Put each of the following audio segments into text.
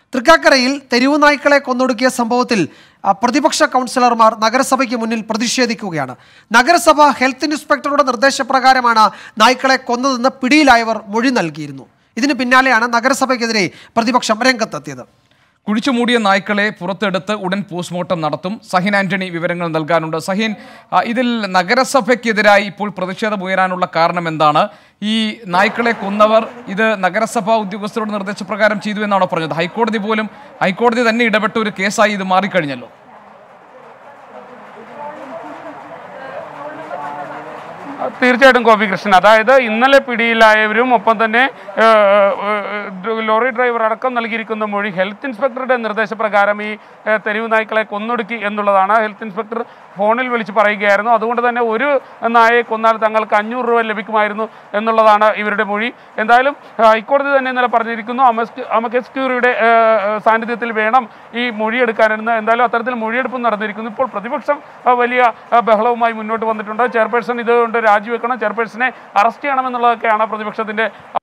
തൃക്കാക്കരയിൽ തെരുവു നായ്ക്കളെ കൊന്നൊടുക്കിയ സംഭവത്തിൽ ആ, പ്രതിപക്ഷ കൗൺസിലർമാർ നഗരസഭയ്ക്ക് മുന്നിൽ പ്രതിഷേധിക്കുകയാണ് നഗരസഭ ഹെൽത്ത് ഇൻസ്പെക്ടറുടെ നിർദ്ദേശപ്രകാരമാണ് നായ്ക്കളെ കൊന്നതെന്ന് പിടിയിലായവർ മൊഴി നൽകിയിരുന്നു ഇതിന് പിന്നാലെയാണ് നഗരസഭയ്ക്കെതിരെ പ്രതിപക്ഷം രംഗത്തെത്തിയത് കുഴിച്ചുമൂടിയ നായ്ക്കളെ പുറത്തെടുത്ത് ഉടൻ പോസ്റ്റ്മോർട്ടം നടത്തും സഹിൻ ആന്റണി വിവരങ്ങൾ നൽകാനുണ്ട് സഹിൻ ആ, ഇതിൽ നഗരസഭയ്ക്കെതിരായി ഇപ്പോൾ പ്രതിഷേധം ഉയരാനുള്ള കാരണം എന്താണ് ഈ നായ്ക്കളെ കൊന്നവർ ഇത് നഗരസഭാ ഉദ്യോഗസ്ഥരുടെ നിർദ്ദേശപ്രകാരം ചെയ്തു എന്നാണോ പറഞ്ഞത് ഹൈക്കോടതി പോലും ഹൈക്കോടതി തന്നെ ഇടപെട്ട ഒരു കേസായി ഇത് മാറിക്കഴിഞ്ഞല്ലോ തീർച്ചയായിട്ടും ഗോപികൃഷ്ണൻ അതായത് ഇന്നലെ പിടിയിലായവരും ഒപ്പം തന്നെ ഏഹ്, ഏഹ്, ലോറി ഡ്രൈവർ അടക്കം നൽകിയിരിക്കുന്ന മൊഴി ഹെൽത്ത് ഇൻസ്പെക്ടറുടെ നിർദ്ദേശപ്രകാരം ഈ ഏഹ്, തെരുവ് നായ്ക്കളെ കൊന്നൊടുക്കി എന്നുള്ളതാണ് ഹെൽത്ത് ഇൻസ്പെക്ടർ ഫോണിൽ വിളിച്ച് പറയുകയായിരുന്നു അതുകൊണ്ട് തന്നെ ഒരു നായയെ കൊന്നാൽ തങ്ങൾക്ക് അഞ്ഞൂറ് രൂപ ലഭിക്കുമായിരുന്നു എന്നുള്ളതാണ് ഇവരുടെ മൊഴി എന്തായാലും ഏഹ്, ഹൈക്കോടതി തന്നെ ഇന്നലെ പറഞ്ഞിരിക്കുന്നു അമസ് അമകസ് ക്യൂറിയുടെ ഏഹ്, ഏഹ്, സാന്നിധ്യത്തിൽ വേണം ഈ മൊഴിയെടുക്കാനെന്ന് എന്തായാലും അത്തരത്തിൽ മൊഴിയെടുപ്പ് നടന്നിരിക്കുന്നു ഇപ്പോൾ പ്രതിപക്ഷം ഏഹ്, വലിയ ഏഹ്, ബഹളവുമായി മുന്നോട്ട് വന്നിട്ടുണ്ട് ചെയർപേഴ്സൺ ഇതുകൊണ്ട് രാജിവെക്കണം ചെയർപേഴ്സണെ അറസ്റ്റ് ചെയ്യണമെന്നുള്ളതൊക്കെയാണ് പ്രതിപക്ഷത്തിന്റെ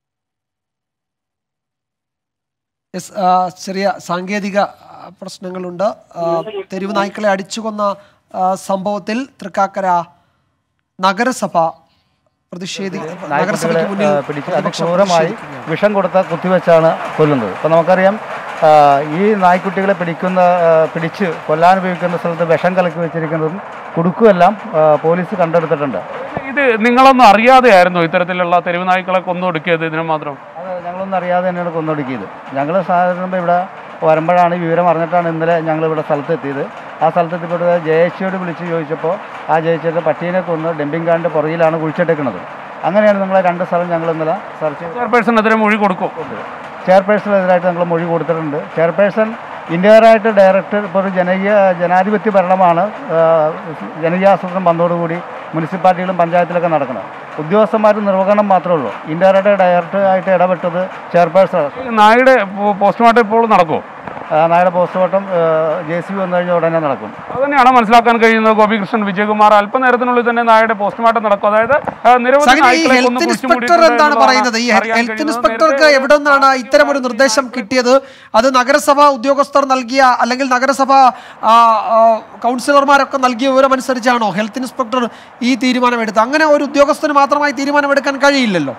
എസ് ആ, ചെറിയ സാങ്കേതിക ആ, പ്രശ്നങ്ങളുണ്ട് ആ, തെരുവ് നായ്ക്കളെ അടിച്ചുകൊന്ന ആ, സംഭവത്തിൽ തൃക്കാക്കര നഗരസഭ പ്രതിഷേധി നായ്ക്കുട്ടികളെ നഗരസഭയ്ക്ക് മുന്നിൽ ആ, പിടിച്ച് പ്രതിപക്ഷം അതിക്രൂരമായി പ്രതിഷേധിക്കുകയാണ്. വിഷം കൊടുത്ത കുത്തിവെച്ചാണ് കൊല്ലുന്നത് അപ്പം നമുക്കറിയാം ആ, ഈ നായ്ക്കുട്ടികളെ പിടിക്കുന്ന ആ, പിടിച്ച് കൊല്ലാൻ ഉപയോഗിക്കുന്ന സ്ഥലത്ത് വിഷം കലക്കി വെച്ചിരിക്കുന്നതും കുടുക്കുമെല്ലാം ആ, പോലീസ് കണ്ടെടുത്തിട്ടുണ്ട് ഇത് നിങ്ങളൊന്നും അറിയാതെയായിരുന്നു ഇത്തരത്തിലുള്ള തെരുവ് നായ്ക്കളെ കൊന്നൊടുക്കിയത് ഇതിന് മാത്രം അത് ഞങ്ങളൊന്നും അറിയാതെ തന്നെയാണ് കൊന്നൊടുക്കിയത് ഞങ്ങൾ സാധാരണ ഇവിടെ വരുമ്പോഴാണ് ഈ വിവരം അറിഞ്ഞിട്ടാണ് ഇന്നലെ ഞങ്ങൾ ഇവിടെ സ്ഥലത്തെത്തിയത് ആ സ്ഥലത്തെത്തിയപ്പോൾ ജെ എച്ച് സിയോട് വിളിച്ച് ചോദിച്ചപ്പോൾ ആ ജെ എച്ച് പട്ടീനെ കൊന്ന് ഡംപിംഗ് കാറിൻ്റെ പുറകിലാണ് കുഴിച്ചിട്ടേക്കുന്നത് അങ്ങനെയാണ് നിങ്ങളെ രണ്ട് സ്ഥലം ഞങ്ങൾ ഇന്നലെ സെർച്ച് ചെയ്ത് ചെയർപേഴ്സണെതിരെ മൊഴി കൊടുക്കും ചെയർപേഴ്സണെതിരായിട്ട് ഞങ്ങൾ മൊഴി കൊടുത്തിട്ടുണ്ട് ചെയർപേഴ്സൺ ഇന്ത്യറായിട്ട് ഡയറക്ടർ ഇപ്പോൾ ഒരു ജനകീയ ജനാധിപത്യ ഭരണമാണ് ആ, ജനകീയാസൂത്രണം വന്നതോടുകൂടി മുനിസിപ്പാലിറ്റികളും പഞ്ചായത്തിലൊക്കെ നടക്കുന്നത് ഉദ്യോഗസ്ഥന്മാർ നിർവഹണം മാത്രമേ ഉള്ളൂ ഇന്ത്യയുടെ ഡയറക്ടറായിട്ട് ഇടപെട്ടത് ചെയർപേഴ്സൺ നായയുടെ പോ- പോസ്റ്റ്മോർട്ടം ഇപ്പോൾ നടക്കുമോ നായുടെ പോസ്റ്റ്മോർട്ടം ജെ സി ബി വന്നു കഴിഞ്ഞാൽ ഉടനെ നടക്കും അത് തന്നെയാണ് മനസ്സിലാക്കാൻ കഴിയുന്നത് ഗോപികൃഷ്ണൻ വിജയകുമാർ അല്പനേരത്തിനുള്ളിൽ തന്നെ നായയുടെ പോസ്റ്റ്മോർട്ടം നടക്കും അതായത് ആ, നിരവധി സഹിൻ, ഈ നായ്ക്കളെ കൊന്ന് ഹെൽത്ത് കുഴിച്ചു ഇൻസ്പെക്ടർ മൂടിയിട്ടുണ്ട് എന്താണ് എന്നുള്ളതാണ് പറയുന്നത് ഈ അറിയാൻ ഹെൽത്ത് കഴിയുന്നത്. ഇൻസ്പെക്ടർക്ക് നേരത്തെ എവിടെ നിന്നാണ് ഇത്തരം ഒരു നിർദ്ദേശം കിട്ടിയത് അത് നഗരസഭ ഉദ്യോഗസ്ഥർ നൽകിയ അല്ലെങ്കിൽ നഗരസഭ ആ, ആ, കൗൺസിലർമാരൊക്കെ നൽകിയ വിവരം അനുസരിച്ചാണോ ഹെൽത്ത് ഇൻസ്പെക്ടർ ഈ തീരുമാനമെടുത്തത് അങ്ങനെ ഒരു ഉദ്യോഗസ്ഥന് മാത്രമായി തീരുമാനമെടുക്കാൻ കഴിയില്ലല്ലോ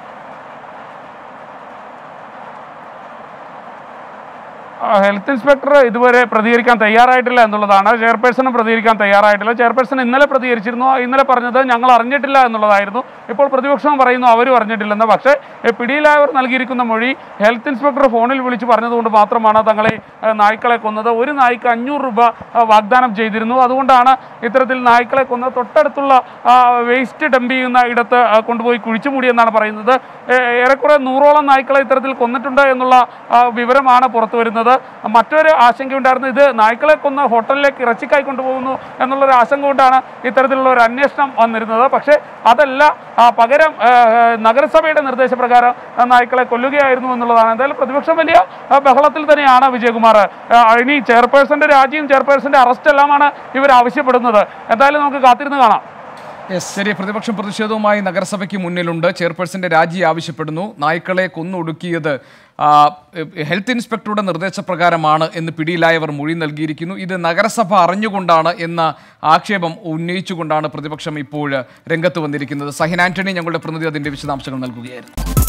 ആ, ഹെൽത്ത് ഇൻസ്പെക്ടർ ഇതുവരെ പ്രതികരിക്കാൻ തയ്യാറായിട്ടില്ല എന്നുള്ളതാണ് ചെയർപേഴ്സണും പ്രതികരിക്കാൻ തയ്യാറായിട്ടില്ല ചെയർപേഴ്സൺ ഇന്നലെ പ്രതികരിച്ചിരുന്നു ഇന്നലെ പറഞ്ഞത് ഞങ്ങൾ അറിഞ്ഞിട്ടില്ല എന്നുള്ളതായിരുന്നു ഇപ്പോൾ പ്രതിപക്ഷവും പറയുന്നു അവരും അറിഞ്ഞിട്ടില്ലെന്ന് പക്ഷേ ഏ, പിടിയിലായവർ നൽകിയിരിക്കുന്ന മൊഴി ഹെൽത്ത് ഇൻസ്പെക്ടർ ഫോണിൽ വിളിച്ച് പറഞ്ഞതുകൊണ്ട് മാത്രമാണ് തങ്ങളെ ഏ, നായ്ക്കളെ കൊന്നത് ഒരു നായ്ക്ക് അഞ്ഞൂറ് രൂപ ആ, വാഗ്ദാനം ചെയ്തിരുന്നു അതുകൊണ്ടാണ് ഇത്തരത്തിൽ നായ്ക്കളെ കൊന്നത് തൊട്ടടുത്തുള്ള വേസ്റ്റ് ഡംപ് ചെയ്യുന്ന ഇടത്ത് ആ, കൊണ്ടുപോയി കുഴിച്ചു മൂടിയെന്നാണ് പറയുന്നത് ഏ, ഏറെക്കുറെ നൂറോളം നായ്ക്കളെ ഇത്തരത്തിൽ കൊന്നിട്ടുണ്ട് എന്നുള്ള ആ, വിവരമാണ് പുറത്തു വരുന്നത് മറ്റൊരു ആശങ്കയുണ്ടായിരുന്നു ഇത് നായ്ക്കളെ കൊന്ന് ഹോട്ടലിലേക്ക് ഇറച്ചിക്കായി കൊണ്ടുപോകുന്നു എന്നുള്ളൊരു ആശങ്ക കൊണ്ടാണ് ഇത്തരത്തിലുള്ള ഒരു അന്വേഷണം വന്നിരുന്നത് പക്ഷേ അതല്ല ആ, പകരം ആ, ആ, നഗരസഭയുടെ നിർദ്ദേശപ്രകാരം ആ നായ്ക്കളെ കൊല്ലുകയായിരുന്നു എന്നുള്ളതാണ് എന്തായാലും പ്രതിപക്ഷം വലിയ ആ, ബഹളത്തിൽ തന്നെയാണ് വിജയകുമാർ ആ, ഇനി ചെയർപേഴ്സന്റെ രാജിയും ചെയർപേഴ്സന്റെ അറസ്റ്റ് എല്ലാമാണ് ഇവർ ആവശ്യപ്പെടുന്നത് എന്തായാലും നമുക്ക് കാത്തിരുന്ന് കാണാം ശരി പ്രതിപക്ഷം പ്രതിഷേധവുമായി നഗരസഭയ്ക്ക് മുന്നിലുണ്ട് ചെയർപേഴ്സന്റെ രാജി ആവശ്യപ്പെടുന്നു നായ്ക്കളെ കൊന്നൊടുക്കിയത് ആ, ഹെൽത്ത് ഇൻസ്പെക്ടറുടെ നിർദ്ദേശപ്രകാരമാണ് എന്ന് പിടിയിലായവർ മൊഴി നൽകിയിരിക്കുന്നു ഇത് നഗരസഭ അറിഞ്ഞുകൊണ്ടാണ് എന്ന ആക്ഷേപം ഉന്നയിച്ചുകൊണ്ടാണ് പ്രതിപക്ഷം ഇപ്പോൾ രംഗത്ത് വന്നിരിക്കുന്നത് സഹിൻ ആന്റണി ഞങ്ങളുടെ പ്രതിനിധി അതിന്റെ വിശദാംശങ്ങൾ നൽകുകയായിരുന്നു